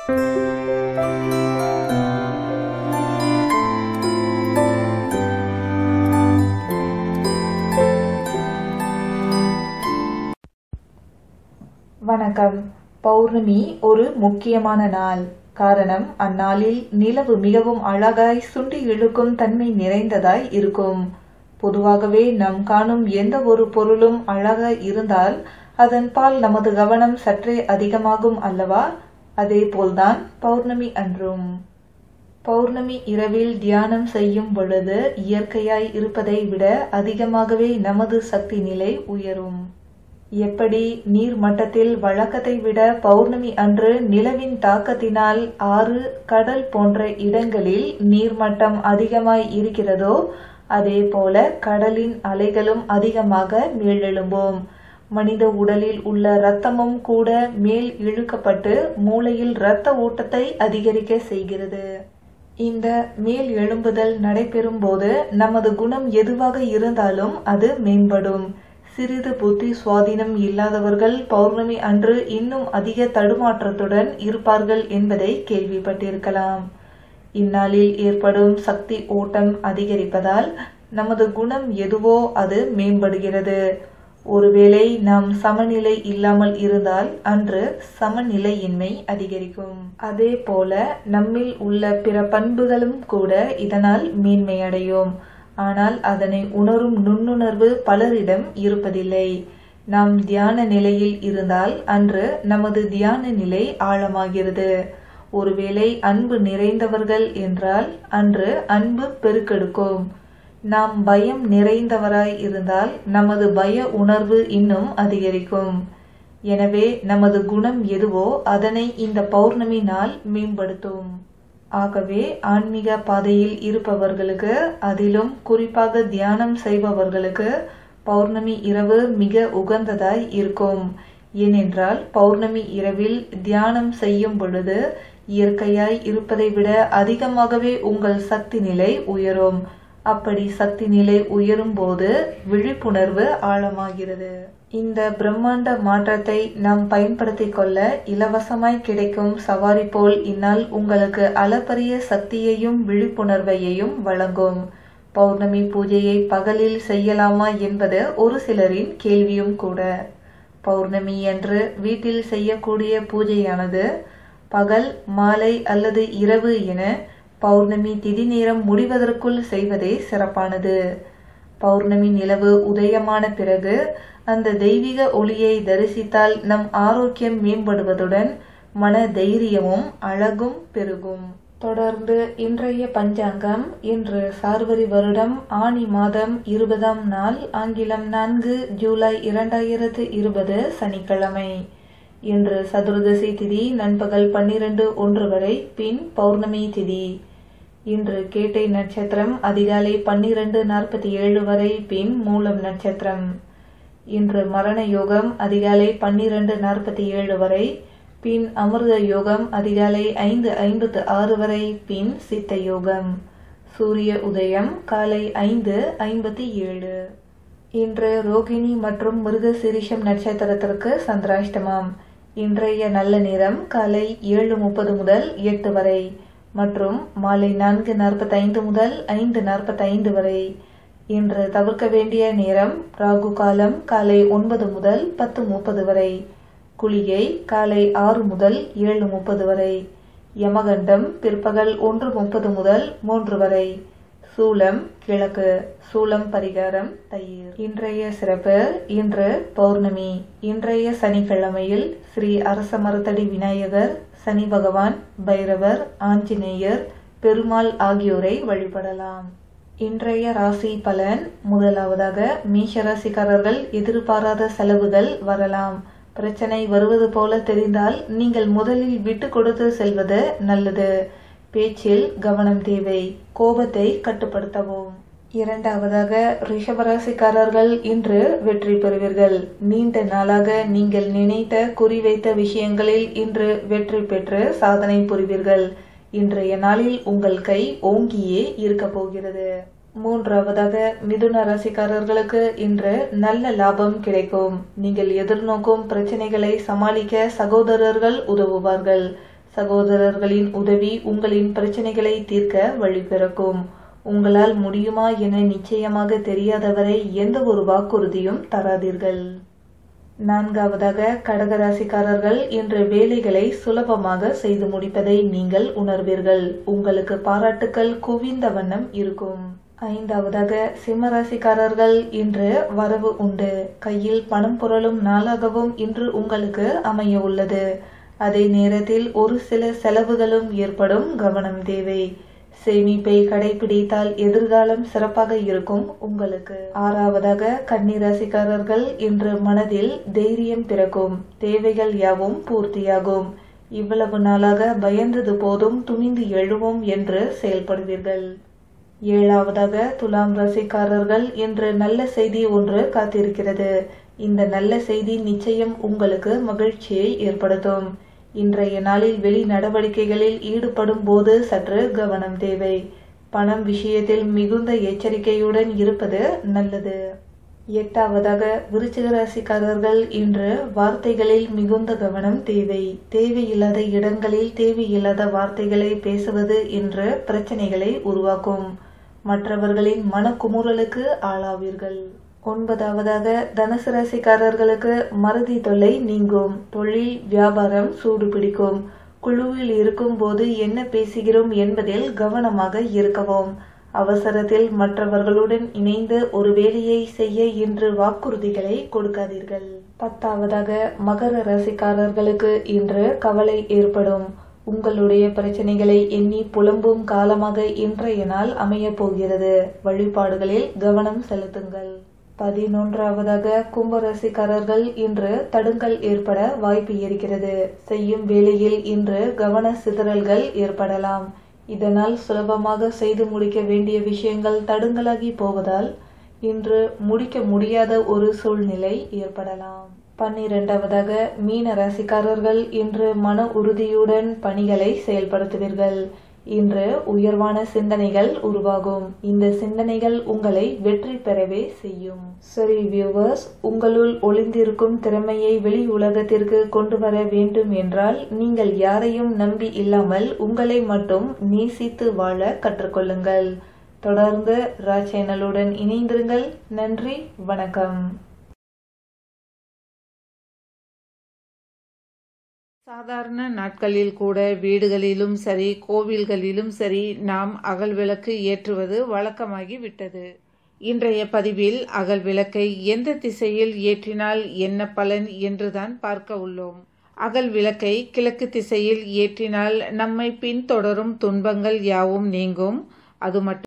வணக்கம் பௌர்ணமி ஒரு முக்கியமான நாள் காரணம் அந்நாளில் நிலவு மிகவும் அழகாய் சுண்டி இழுக்கும் தன்மை நிறைந்ததாய் இருக்கும் பொதுவாகவே நாம் காணும் எந்த ஒரு பொருளும் அழகாய் இருந்தால் அதன் பால் நமது கவனம் சற்றே அதிகமாகும் அல்லவா அதே போல்தான் பௌர்ணமி அன்றும் பௌர்ணமி இரவில் தியானம் செய்யும் பொழுது இயற்கையாய் இருப்பதை விட அதிகமாகவே நமது சக்தி நிலை உயரும் எப்படி நீர் மட்டத்தில் வழக்கத்தை விட பௌர்ணமி அன்று நிலவின் தாக்கத்தினால் ஆறு கடல் போன்ற இடங்களில் நீர்மட்டம் அதிகமாய் இருக்கிறதோ அதே போல கடலின் அலைகளும் அதிகமாக மேலெழும்போம் மனித உடலில் உள்ள இரத்தமும் கூட மேல் இழுக்கப்பட்டு மூளையில் இரத்த ஓட்டத்தை அதிகரிக்க செய்கிறது இந்த மேல் எழும்புதல் நடைபெறும் போது நமது குணம் எதுவாக இருந்தாலும் அது மேம்படும் சிறிது புத்தி சுவாதீனம் இல்லாதவர்கள் பௌர்ணமி அன்று இன்னும் அதிக தடுமாற்றத்துடன் இருப்பார்கள் என்பதை கேள்விப்பட்டிருக்கலாம் இந்நாளில் ஏற்படும் சக்தி ஓட்டம் அதிகரிப்பதால் நமது குணம் எதுவோ அது மேம்படுகிறது ஒருவேளை நாம் சமநிலை இல்லாமல் இருந்தால் அன்று சமநிலையின்மை அதிகரிக்கும் அதே போல நம்மில் உள்ள பிற பண்புகளும் கூட இதனால் மேன்மையடையும் ஆனால் அதனை உணரும் நுண்ணுணர்வு பலரிடம் இருப்பதில்லை நாம் தியான நிலையில் இருந்தால் அன்று நமது தியான நிலை ஆழமாகிறது ஒருவேளை அன்பு நிறைந்தவர்கள் என்றால் அன்று அன்பு பெருக்கெடுக்கும் நாம் பயம் நிறைந்தவராய் இருந்தால் நமது பய உணர்வு இன்னும் அதிகரிக்கும் எனவே நமது குணம் எதுவோ அதனை இந்த பௌர்ணமி நாள் மேம்படுத்தும் ஆகவே ஆன்மீக பாதையில் இருப்பவர்களுக்கு அதிலும் குறிப்பாக தியானம் செய்பவர்களுக்கு பௌர்ணமி இரவு மிக உகந்ததாய் இருக்கும் ஏனென்றால் பௌர்ணமி இரவில் தியானம் செய்யும் பொழுது இயற்கையாய் இருப்பதை விட அதிகமாகவே உங்கள் சக்தி நிலை உயரும் அப்படி சக்தி நிலை உயரும் போது விழிப்புணர்வு ஆழமாகிறது இந்த பிரம்மாண்ட மாற்றத்தை நாம் பயன்படுத்திக் கொள்ள இலவசமாய் கிடைக்கும் சவாரி போல் இந்நாள் உங்களுக்கு அளப்பரிய சக்தியையும் விழிப்புணர்வையையும் வழங்கும் பௌர்ணமி பூஜையை பகலில் செய்யலாமா என்பது ஒரு சிலரின் கேள்வியும் கூட பௌர்ணமி என்று வீட்டில் செய்யக்கூடிய பூஜையானது பகல் மாலை அல்லது இரவு என பௌர்ணமி திதி நேரம் முடிவதற்குள் செய்வதே சிறப்பானது பௌர்ணமி நிலவு உதயமான பிறகு அந்த தெய்வீக ஒளியை தரிசித்தால் நம் ஆரோக்கியம் மேம்படுவதுடன் மன தைரியமும் அழகும் பெருகும் தொடர்ந்து இன்றைய பஞ்சாங்கம் இன்று சார்வரி வருடம் ஆணி மாதம் இருபதாம் நாள் ஆங்கிலம் நான்கு ஜூலை இரண்டாயிரத்து இருபது சனிக்கிழமை இன்று சதுர்தசி திதி நண்பகல் பன்னிரண்டு ஒன்று வரை பின் பௌர்ணமி திதி இன்று கேட்டை நட்சத்திரம் அதிகாலை பன்னிரண்டு நாற்பத்தி ஏழு வரை பின் மூலம் நட்சத்திரம் இன்று மரண யோகம் அதிகாலை பன்னிரண்டு நாற்பத்தி ஏழு வரை பின் அமிர்த யோகம் அதிகாலை ஐந்து ஐம்பத்து ஆறு வரை பின் சித்த யோகம் சூரிய உதயம் காலை ஐந்து ஐம்பத்தி ஏழு இன்று ரோகிணி மற்றும் மிருகசிரிஷம் நட்சத்திரத்திற்கு சந்திராஷ்டமம் இன்றைய நல்ல நேரம் காலை ஏழு முப்பது முதல் எட்டு வரை மற்றும் மாலை நான்கு நாற்பத்தைந்து முதல் ஐந்து நாற்பத்தைந்து வரை இன்று தவிர்க்க வேண்டிய நேரம் ராகு காலம் காலை ஒன்பது முதல் பத்து முப்பது வரை குளிகை காலை ஆறு முதல் ஏழு முப்பது வரை யமகண்டம் பிற்பகல் ஒன்று முப்பது முதல் மூன்று வரை சூலம் கிழக்கு சூலம் பரிகாரம் தயிர் இன்றைய சிறப்பு இன்று பௌர்ணமி இன்றைய சனிக்கிழமையில் ஸ்ரீ அரச மரத்தடி விநாயகர் சனி பகவான் பைரவர் ஆஞ்சநேயர் பெருமாள் ஆகியோரை வழிபடலாம் இன்றைய ராசி பலன் முதலாவதாக மேஷ ராசிக்காரர்கள் எதிர்பாராத செலவுகள் வரலாம் பிரச்சனை வருவது போல தெரிந்தால் நீங்கள் முதலில் விட்டு கொடுத்து செல்வது நல்லது பேச்சில் கவனம் தேவை கோபத்தை கட்டுப்படுத்தவும் இரண்டாவதாக ரிஷபராசிக்காரர்கள் இன்று வெற்றி பெறுவீர்கள் நீண்ட நாளாக நீங்கள் நினைத்த குறிவைத்த விஷயங்களில் இன்று வெற்றி பெற்று சாதனை புரிவீர்கள் இன்றைய நாளில் உங்கள் கை ஓங்கியே இருக்க போகிறது மூன்றாவதாக மிதுன ராசிக்காரர்களுக்கு இன்று நல்ல லாபம் கிடைக்கும் நீங்கள் எதிர்நோக்கும் பிரச்சனைகளை சமாளிக்க சகோதரர்கள் உதவுவார்கள் சகோதரர்களின் உதவி உங்களின் பிரச்சனைகளை தீர்க்க வழிபிறக்கும் உங்களால் முடியுமா என நிச்சயமாக தெரியாதவரை எந்த ஒரு வாக்குறுதியும் தராதீர்கள் நான்காவதாக கடகராசிக்காரர்கள் இன்று வேலைகளை சுலபமாக செய்து முடிப்பதை நீங்கள் உணர்வீர்கள் உங்களுக்கு பாராட்டுக்கள் குவிந்த வண்ணம் இருக்கும் ஐந்தாவதாக சிம்மராசிக்காரர்கள் இன்று வரவு உண்டு கையில் பணம் புரளும் நாளாகவும் இன்று உங்களுக்கு அமைய உள்ளது அதே நேரத்தில் ஒரு சில செலவுகளும் ஏற்படும் கவனம் தேவை சேமிப்பை கடைபிடித்தால் எதிர்காலம் சிறப்பாக இருக்கும் உங்களுக்கு ஆறாவதாக கன்னிராசிக்காரர்கள் இன்று மனதில் தைரியம் பிறக்கும் தேவைகள் யாவும் பூர்த்தியாகும் இவ்வளவு நாளாக பயந்தது போதும் துணிந்து எழுவோம் என்று செயல்படுவீர்கள் ஏழாவதாக துலாம் ராசிக்காரர்கள் இன்று நல்ல செய்தி ஒன்று காத்திருக்கிறது இந்த நல்ல செய்தி நிச்சயம் உங்களுக்கு மகிழ்ச்சியை ஏற்படுத்தும் இன்றைய நாளில் வெளி நடவடிக்கைகளில் ஈடுபடும் போது சற்று கவனம் தேவை பணம் விஷயத்தில் மிகுந்த எச்சரிக்கையுடன் இருப்பது நல்லது எட்டாவதாக விருச்சிக ராசிக்காரர்கள் இன்று வார்த்தைகளில் மிகுந்த கவனம் தேவை தேவையில்லாத இடங்களில் தேவையில்லாத வார்த்தைகளை பேசுவது இன்று பிரச்சனைகளை உருவாக்கும் மற்றவர்களின் மனக்குமுறலுக்கு ஆளாவீர்கள் ஒன்பதாவதாக தனுசு ராசிக்காரர்களுக்கு மறதி தொல்லை நீங்கும் தொழில் வியாபாரம் சூடு பிடிக்கும் குழுவில் இருக்கும் போது என்ன பேசுகிறோம் என்பதில் கவனமாக இருக்கவும் அவசரத்தில் மற்றவர்களுடன் இணைந்து ஒரு வேலையை செய்ய இன்று வாக்குறுதிகளை கொடுக்காதீர்கள் பத்தாவதாக மகர ராசிக்காரர்களுக்கு இன்று கவலை ஏற்படும் உங்களுடைய பிரச்சனைகளை எண்ணி புலம்பும் காலமாக இன்றைய நாள் அமையப் போகிறது வழிபாடுகளில் கவனம் செலுத்துங்கள் பதினொன்றாவதாக கும்பராசிக்காரர்கள் இன்று தடுங்கல் ஏற்பட வாய்ப்பு இருக்கிறது செய்யும் வேளையில் இன்று கவன சிதறல்கள் ஏற்படலாம் இதனால் சுலபமாக செய்து முடிக்க வேண்டிய விஷயங்கள் தடுங்கலாகி போவதால் இன்று முடிக்க முடியாத ஒரு சூழ்நிலை ஏற்படலாம் பன்னிரெண்டாவதாக மீன ராசிக்காரர்கள் இன்று மன உறுதியுடன் பணிகளை செயல்படுத்துவீர்கள் இன்று உயர்வான சிந்தனைகள் உருவாகும் இந்த சிந்தனைகள் உங்களை வெற்றி பெறவே செய்யும் சரி வியூவர்ஸ் உங்களுள் ஒளிந்திருக்கும் திறமையை வெளி உலகத்திற்கு கொண்டு வர வேண்டும் என்றால் நீங்கள் யாரையும் நம்பி இல்லாமல் உங்களை மட்டும் நேசித்து வாழ கற்றுக்கொள்ளுங்கள் தொடர்ந்து ரா சேனலுடன் இணைந்திருங்கள் நன்றி வணக்கம் சாதாரண நாட்களில் கூட வீடுகளிலும் சரி கோவில்களிலும் சரி நாம் அகல் விளக்கு ஏற்றுவது வழக்கமாகி விட்டது இன்றைய பதிவில் அகல் விளக்கை எந்த திசையில் ஏற்றினால் என்ன பலன் என்றுதான் பார்க்க உள்ளோம் அகல் விளக்கை கிழக்கு திசையில் ஏற்றினால் நம்மை பின்தொடரும் துன்பங்கள் யாவும் நீங்கும் அது மட்டும்